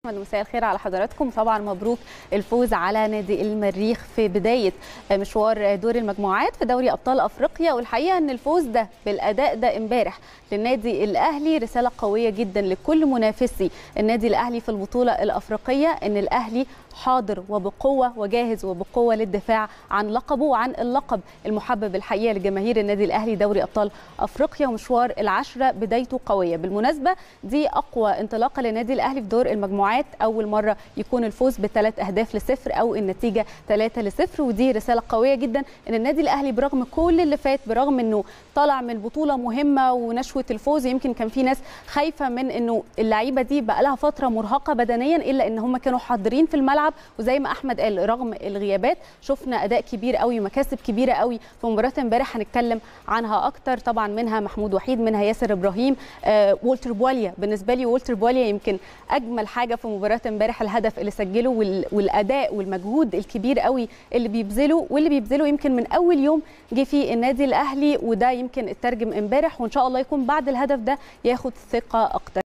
مساء الخير على حضراتكم طبعا مبروك الفوز على نادي المريخ في بدايه مشوار دور المجموعات في دوري ابطال افريقيا والحقيقه ان الفوز ده بالاداء ده امبارح للنادي الاهلي رساله قويه جدا لكل منافسي النادي الاهلي في البطوله الافريقيه ان الاهلي حاضر وبقوه وجاهز وبقوه للدفاع عن لقبه وعن اللقب المحبب الحقيقه لجماهير النادي الاهلي دوري ابطال افريقيا ومشوار العشره بدايته قويه بالمناسبه دي اقوى انطلاقه للنادي الاهلي في دور المجموعات اول مره يكون الفوز بثلاث اهداف لصفر او النتيجه 3 لصفر ودي رساله قويه جدا ان النادي الاهلي برغم كل اللي فات برغم انه طلع من بطوله مهمه ونشوه الفوز يمكن كان في ناس خايفه من انه اللعيبه دي بقى لها فتره مرهقه بدنيا الا ان هم كانوا حاضرين في الملعب وزي ما احمد قال رغم الغيابات شفنا اداء كبير قوي ومكاسب كبيره قوي في مباراه امبارح هنتكلم عنها اكتر طبعا منها محمود وحيد منها ياسر ابراهيم آه والتر بواليا بالنسبه لي والتر بواليا يمكن اجمل حاجه في مباراه امبارح الهدف اللي سجله والاداء والمجهود الكبير قوي اللي بيبذله واللي بيبذله يمكن من اول يوم جه فيه النادي الاهلي وده يمكن اترجم امبارح وان شاء الله يكون بعد الهدف ده ياخد ثقه اكتر